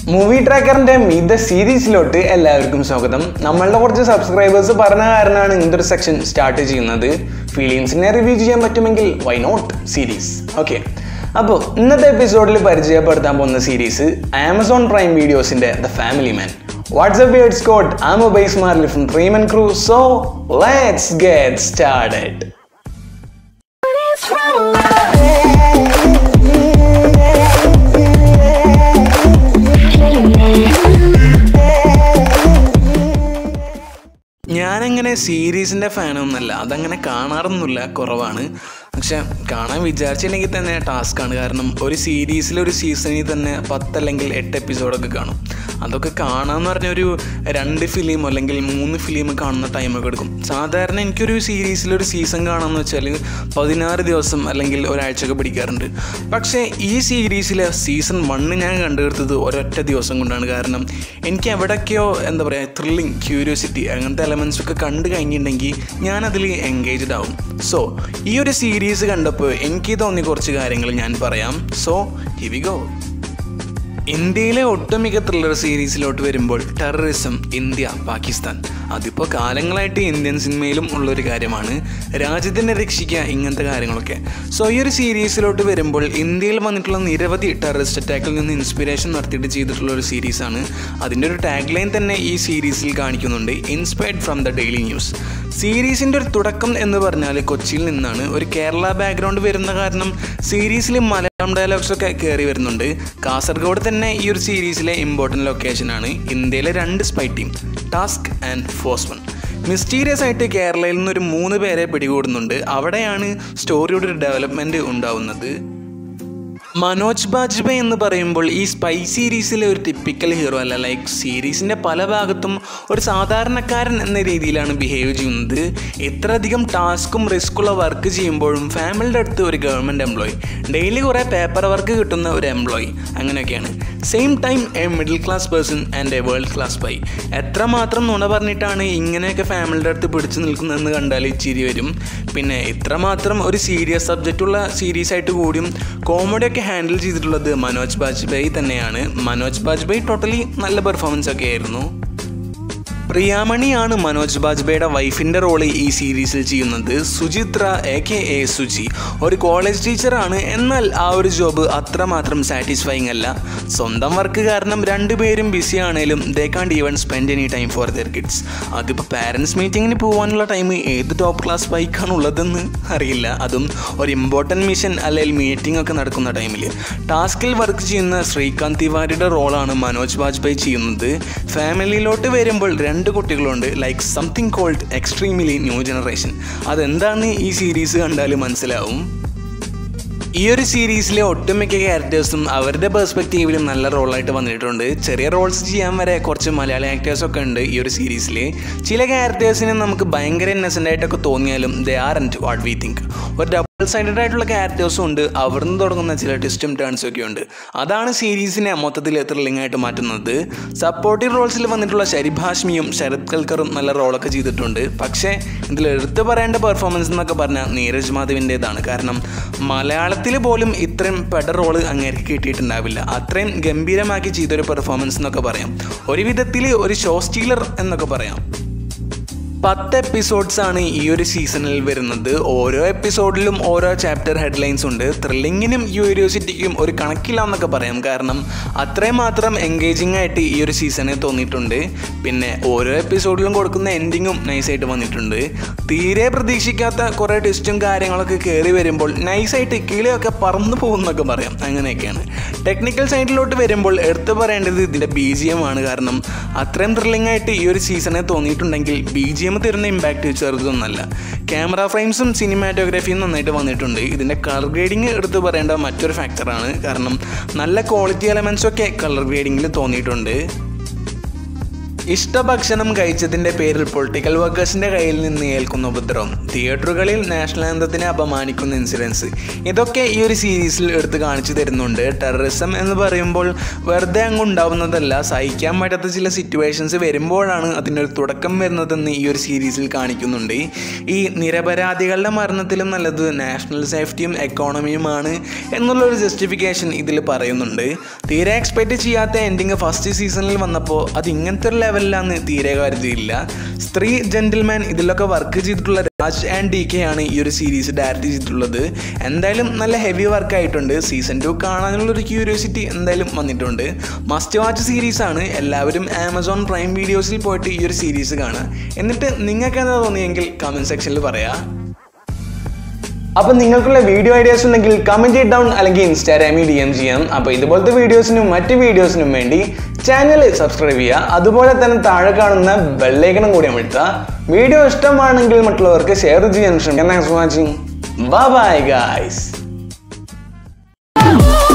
movie ട്രാക്കറിന്റെ മീത് സീരീസിലോട്ട് എല്ലാവർക്കും സ്വാഗതം നമ്മളുടെ കുറച്ച് സബ്സ്ക്രൈബേഴ്സ് പറഞ്ഞ കാരണമാണ് ഇങ്ങനത്തെ ഒരു സെക്ഷൻ സ്റ്റാർട്ട് ചെയ്യുന്നത് ഫീലിങ്സിനെ റിവ്യൂ ചെയ്യാൻ പറ്റുമെങ്കിൽ വൈ നോട്ട് സീരീസ് ഓക്കെ അപ്പോൾ ഇന്നത്തെ എപ്പിസോഡിൽ പരിചയപ്പെടുത്താൻ പോകുന്ന സീരീസ് ആമസോൺ പ്രൈം വീഡിയോസിന്റെ the family man what's up word Scott ammo byes Marley from Treeman crew so let's get started ഞാനങ്ങനെ സീരീസിൻ്റെ ഫാനൊന്നുമല്ല അതങ്ങനെ കാണാറൊന്നുമില്ല കുറവാണ് പക്ഷെ കാണാൻ വിചാരിച്ചില്ലെങ്കിൽ തന്നെ ടാസ്ക്കാണ് കാരണം ഒരു സീരീസിൽ ഒരു സീസണിൽ തന്നെ പത്തല്ലെങ്കിൽ എട്ട് എപ്പിസോഡൊക്കെ കാണും അതൊക്കെ കാണാമെന്ന് പറഞ്ഞ ഒരു രണ്ട് ഫിലിം അല്ലെങ്കിൽ മൂന്ന് ഫിലിം കാണുന്ന ടൈമൊക്കെ എടുക്കും സാധാരണ എനിക്കൊരു സീരീസിൽ ഒരു സീസൺ കാണാമെന്ന് വെച്ചാൽ പതിനാറ് ദിവസം അല്ലെങ്കിൽ ഒരാഴ്ചയൊക്കെ പിടിക്കാറുണ്ട് പക്ഷേ ഈ സീരീസിലെ സീസൺ വണ്ണ് ഞാൻ കണ്ടുപിടുത്തത് ഒരൊറ്റ ദിവസം കൊണ്ടാണ് കാരണം എനിക്ക് എവിടൊക്കെയോ എന്താ പറയുക ത്രില്ലിങ് ക്യൂരിയോസിറ്റി അങ്ങനത്തെ എലമെൻസ് ഒക്കെ കണ്ടു കഴിഞ്ഞിട്ടുണ്ടെങ്കിൽ ഞാനതിൽ എൻഗേജ്ഡ് ആവും സോ ഈ ഒരു സീരീസ് കണ്ടപ്പോൾ എനിക്ക് തോന്നിയ കുറച്ച് കാര്യങ്ങൾ ഞാൻ പറയാം സോ ഹിവി ഗോ ഇന്ത്യയിലെ ഒട്ടുമിക്ക ത്രില്ലർ സീരീസിലോട്ട് വരുമ്പോൾ ടെററിസം ഇന്ത്യ പാകിസ്ഥാൻ അതിപ്പോൾ കാലങ്ങളായിട്ട് ഇന്ത്യൻ സിനിമയിലും ഉള്ളൊരു കാര്യമാണ് രാജ്യത്തിനെ രക്ഷിക്കുക ഇങ്ങനത്തെ കാര്യങ്ങളൊക്കെ സോ ഈ ഒരു സീരീസിലോട്ട് വരുമ്പോൾ ഇന്ത്യയിൽ വന്നിട്ടുള്ള നിരവധി ടെററിസ്റ്റ് അറ്റാക്കിൽ നിന്ന് ഇൻസ്പിറേഷൻ നടത്തിയിട്ട് ചെയ്തിട്ടുള്ള ഒരു സീരീസാണ് അതിൻ്റെ ഒരു ടാഗ് ലൈൻ തന്നെ ഈ സീരീസിൽ കാണിക്കുന്നുണ്ട് inspired from the daily news സീരീസിൻ്റെ ഒരു തുടക്കം എന്ന് പറഞ്ഞാൽ കൊച്ചിയിൽ നിന്നാണ് ഒരു കേരള ബാക്ക്ഗ്രൗണ്ട് വരുന്ന കാരണം സീരീസിൽ മലയാളം ഡയലോഗ്സ് ഒക്കെ കയറി വരുന്നുണ്ട് കാസർഗോഡ് തന്നെ ഈ ഒരു സീരീസിലെ ഇമ്പോർട്ടൻറ്റ് ലൊക്കേഷനാണ് ഇന്ത്യയിലെ രണ്ട് spy team task and force one mysterious ആയിട്ട് കേരളയിൽ നിന്നൊരു മൂന്ന് പേരെ പിടികൂടുന്നുണ്ട് അവിടെയാണ് സ്റ്റോറിയുടെ ഒരു ഡെവലപ്മെൻറ്റ് ഉണ്ടാവുന്നത് മനോജ് ബാജ്പേയി എന്ന് പറയുമ്പോൾ ഈ സ്പൈ സീരീസിലെ ഒരു ടിപ്പിക്കൽ ഹീറോ അല്ല ലൈക്ക് സീരീസിൻ്റെ പല ഭാഗത്തും ഒരു സാധാരണക്കാരൻ എന്ന രീതിയിലാണ് ബിഹേവ് ചെയ്യുന്നത് ഇത്രയധികം ടാസ്കും റിസ്ക്കുള്ള വർക്ക് ചെയ്യുമ്പോഴും ഫാമിലിയുടെ അടുത്ത് ഒരു ഗവൺമെൻറ് എംപ്ലോയി ഡെയിലി കുറേ പേപ്പർ വർക്ക് കിട്ടുന്ന ഒരു എംപ്ലോയി അങ്ങനെയൊക്കെയാണ് same time a middle class person and a world class spy എത്രമാത്രം നുണ പറഞ്ഞിട്ടാണ് ഇങ്ങനെയൊക്കെ ഫാമിലിയുടെ അടുത്ത് പിടിച്ചു നിൽക്കുന്നതെന്ന് കണ്ടാൽ ചിരി വരും പിന്നെ ഇത്രമാത്രം ഒരു സീരിയസ് സബ്ജക്റ്റുള്ള സീരീസ് ആയിട്ട് കൂടിയും കോമഡിയൊക്കെ ഹാൻഡിൽ ചെയ്തിട്ടുള്ളത് മനോജ് ബാജ്പേയി തന്നെയാണ് മനോജ് ബാജ്പേയി ടോട്ടലി നല്ല പെർഫോമൻസ് ഒക്കെ ആയിരുന്നു പ്രിയാമണിയാണ് മനോജ് ബാജ്പേയിയുടെ വൈഫിൻ്റെ റോള് ഈ സീരീസിൽ ചെയ്യുന്നത് Suchitra A K A Suchi ഒരു കോളേജ് ടീച്ചറാണ് എന്നാൽ ആ ഒരു ജോബ് അത്രമാത്രം സാറ്റിസ്ഫൈങ് അല്ല സ്വന്തം വർക്ക് കാരണം രണ്ടുപേരും ബിസി ആണേലും they can't even spend any time for their kids അതിപ്പോൾ പാരൻസ് മീറ്റിങ്ങിന് പോകാനുള്ള ടൈം ഏത് ടോപ്പ് ക്ലാസ് ബൈക്കാണ് ഉള്ളതെന്ന് അറിയില്ല അതും ഒരു ഇമ്പോർട്ടൻറ്റ് മിഷൻ അല്ലെങ്കിൽ മീറ്റിംഗ് ഒക്കെ നടക്കുന്ന ടൈമിൽ ടാസ്കിൽ വർക്ക് ചെയ്യുന്ന ശ്രീകാന്ത് തിവാരിയുടെ റോളാണ് മനോജ് ബാജ്പേയി ചെയ്യുന്നത് ഫാമിലിയിലോട്ട് വരുമ്പോൾ രണ്ട് കുട്ടികളുണ്ട് like something called extremely new generation അതെന്താണെന്ന് ഈ സീരീസ് കണ്ടാൽ മനസ്സിലാവും ഈ ഒരു സീരീസിലെ ഒട്ടുമിക്ക ക്യാരക്ടേഴ്സും അവരുടെ പെർസ്പെക്റ്റീവിലും നല്ല റോളായിട്ട് വന്നിട്ടുണ്ട് ചെറിയ റോൾസ് ചെയ്യാൻ വരെ കുറച്ച് മലയാളി ആക്ടേഴ്സൊക്കെ ഉണ്ട് ഈ ഒരു സീരീസിൽ ചില ക്യാരക്ടേഴ്സിനെ നമുക്ക് ഭയങ്കര ഇന്നസെൻ്റ് ആയിട്ടൊക്കെ തോന്നിയാലും they are and what we think ഒരു ഡബിൾ സൈഡഡ് ആയിട്ടുള്ള ക്യാരക്ടേഴ്സും ഉണ്ട് അവിടുന്ന് തുടങ്ങുന്ന ചില ട്വിസ്റ്റും ടേൺസും ഒക്കെ ഉണ്ട് അതാണ് സീരീസിനെ മൊത്തത്തിൽ ത്രില്ലിംഗ് ആയിട്ട് മാറ്റുന്നത് സപ്പോർട്ടീവ് റോൾസിൽ വന്നിട്ടുള്ള ശരിബ് ഹാഷ്മിയും ശരത് കൽക്കറും നല്ല റോളൊക്കെ ചെയ്തിട്ടുണ്ട് പക്ഷേ ഇതിൽ എടുത്തു പറയേണ്ട പെർഫോമൻസ് എന്നൊക്കെ പറഞ്ഞാൽ നീരജ് മാധവിൻ്റെതാണ് കാരണം മലയാളത്തിൽ പോലും ഇത്രയും പെട റോള് അങ്ങേർക്ക് കിട്ടിയിട്ടുണ്ടാവില്ല അത്രയും ഗംഭീരമാക്കി ചെയ്തൊരു പെർഫോമൻസ് എന്നൊക്കെ പറയാം ഒരു വിധത്തിൽ ഒരു ഷോ സ്റ്റീലർ എന്നൊക്കെ പറയാം പത്ത് എപ്പിസോഡ്സ് ആണ് ഈ ഒരു സീസണിൽ വരുന്നത് ഓരോ എപ്പിസോഡിലും ഓരോ ചാപ്റ്റർ ഹെഡ്ലൈൻസ് ഉണ്ട് ത്രില്ലിങ്ങിനും ക്യൂരിയോസിറ്റിക്കും ഒരു കണക്കില്ല എന്നൊക്കെ പറയാം കാരണം അത്രയും മാത്രം എൻഗേജിങ് ആയിട്ട് ഈ ഒരു സീസണിൽ തോന്നിയിട്ടുണ്ട് പിന്നെ ഓരോ എപ്പിസോഡിലും കൊടുക്കുന്ന എൻഡിങ്ങും നൈസായിട്ട് വന്നിട്ടുണ്ട് തീരെ പ്രതീക്ഷിക്കാത്ത കുറേ ട്വിസ്റ്റും കാര്യങ്ങളൊക്കെ കയറി വരുമ്പോൾ നൈസായിട്ട് കിളിയൊക്കെ പറന്നു പോകുന്നൊക്കെ പറയാം അങ്ങനെയൊക്കെയാണ് ടെക്നിക്കൽ സൈഡിലോട്ട് വരുമ്പോൾ എടുത്തു പറയേണ്ടത് ഇതിൻ്റെ ബി ജി എം ആണ് കാരണം അത്രയും ത്രില്ലിംഗ് ആയിട്ട് ഈ ഒരു സീസണിൽ തോന്നിയിട്ടുണ്ടെങ്കിൽ ബി ജി എം തരുന്ന ഇമ്പാക്റ്റ് ചെറുതൊന്നല്ല ക്യാമറ ഫ്രെയിംസും സിനിമാറ്റോഗ്രാഫിയും നന്നായിട്ട് വന്നിട്ടുണ്ട് ഇതിൻ്റെ കളർ ഗ്രേഡിങ് എടുത്ത് പറയേണ്ട മറ്റൊരു ഫാക്ടറാണ് കാരണം നല്ല ക്വാളിറ്റി എലമെൻസ് ഒക്കെ കളർ ഗ്രേഡിങ്ങിൽ തോന്നിയിട്ടുണ്ട് ഇഷ്ടഭക്ഷണം കഴിച്ചതിന്റെ പേരിൽ പൊളിറ്റിക്കൽ വർക്കേഴ്സിന്റെ കയ്യിൽ നിന്ന് ഏൽക്കുന്ന ഉപദ്രവം തിയേറ്ററുകളിൽ നാഷണൽ ആന്തത്തിനെ അപമാനിക്കുന്ന ഇൻസിഡൻസ് ഇതൊക്കെ ഈ ഒരു സീരീസിൽ എടുത്ത് കാണിച്ചു തരുന്നുണ്ട് ടെററിസം എന്ന് പറയുമ്പോൾ വെറുതെ അങ്ങ് ഉണ്ടാവുന്നതല്ല സഹിക്കാൻ പറ്റാത്ത ചില സിറ്റുവേഷൻസ് വരുമ്പോഴാണ് അതിൻ്റെ ഒരു തുടക്കം വരുന്നതെന്ന് ഈ ഒരു സീരീസിൽ കാണിക്കുന്നുണ്ട് ഈ നിരപരാധികളുടെ മരണത്തിലും നല്ലത് നാഷണൽ സേഫ്റ്റിയും എക്കോണമിയുമാണ് എന്നുള്ളൊരു ജസ്റ്റിഫിക്കേഷൻ ഇതിൽ പറയുന്നുണ്ട് തീരെ എക്സ്പെക്റ്റ് ചെയ്യാത്ത എൻഡിങ് ഫസ്റ്റ് സീസണിൽ വന്നപ്പോൾ അത് ഇങ്ങനത്തെ ഒരു ലെവലിലാന്ന് തീരെ കരുതിയില്ല സ്ത്രീ ജെന്റിൽമാൻ ഇതിലൊക്കെ വർക്ക് ചെയ്തിട്ടുള്ള രാജ് ആൻഡ് ഡി കെ ആണ് ഈ ഒരു സീരീസ് ഡയറക്റ്റ് ചെയ്തിട്ടുള്ളത് എന്തായാലും നല്ല ഹെവി വർക്ക് ആയിട്ടുണ്ട് സീസൺ ടു കാണാനുള്ളൊരു ക്യൂരിയോസിറ്റി എന്തായാലും വന്നിട്ടുണ്ട് മസ്റ്റ് വാച്ച് സീരീസ് ആണ് എല്ലാവരും ആമസോൺ പ്രൈം വീഡിയോസിൽ പോയിട്ട് ഈ ഒരു സീരീസ് കാണുക എന്നിട്ട് നിങ്ങൾക്ക് എന്താ തോന്നിയെങ്കിൽ കമൻറ്റ് സെക്ഷനിൽ പറയാം അപ്പം നിങ്ങൾക്കുള്ള വീഡിയോ ഐഡിയാസ് ഉണ്ടെങ്കിൽ കമൻറ്റ് ചെയ്ത് ഡൗൺ അല്ലെങ്കിൽ ഇൻസ്റ്റാഗ്രാമിൽ ഡി എം ചെയ്യാം അപ്പോൾ ഇതുപോലത്തെ വീഡിയോസിനും മറ്റ് വീഡിയോസിനും വേണ്ടി ചാനൽ സബ്സ്ക്രൈബ് ചെയ്യുക അതുപോലെ തന്നെ താഴെ കാണുന്ന ബെല്ലൈക്കണം കൂടി അമഴ്ത്തുക വീഡിയോ ഇഷ്ടമാണെങ്കിൽ മറ്റുള്ളവർക്ക് ഷെയർ ചെയ്യാൻ ശ്രമിക്കാം thanks for watching bye guys